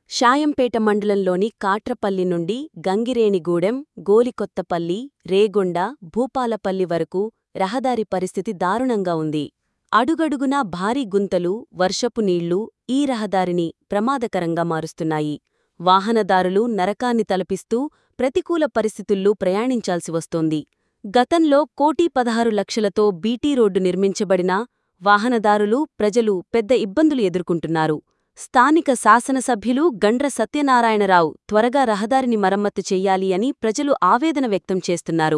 షాయంపేట మండలంలోని కాట్రపల్లి నుండి గంగిరేనిగూడెం గోలికొత్తపల్లి రేగొండ భూపాలపల్లి వరకు రహదారి పరిస్థితి దారుణంగా ఉంది అడుగడుగునా భారీ గుంతలు వర్షపు నీళ్లు ఈ రహదారిని ప్రమాదకరంగా మారుస్తున్నాయి వాహనదారులు నరకాన్ని తలపిస్తూ ప్రతికూల పరిస్థితుల్లో ప్రయాణించాల్సి వస్తోంది గతంలో కోటీ పదహారు లక్షలతో బీటీ రోడ్డు నిర్మించబడినా వాహనదారులు ప్రజలు పెద్ద ఇబ్బందులు ఎదుర్కొంటున్నారు స్థానిక శాసనసభ్యులు గండ్ర సత్యనారాయణరావు త్వరగా రహదారిని మరమ్మతు చెయ్యాలి అని ప్రజలు ఆవేదన వ్యక్తం చేస్తున్నారు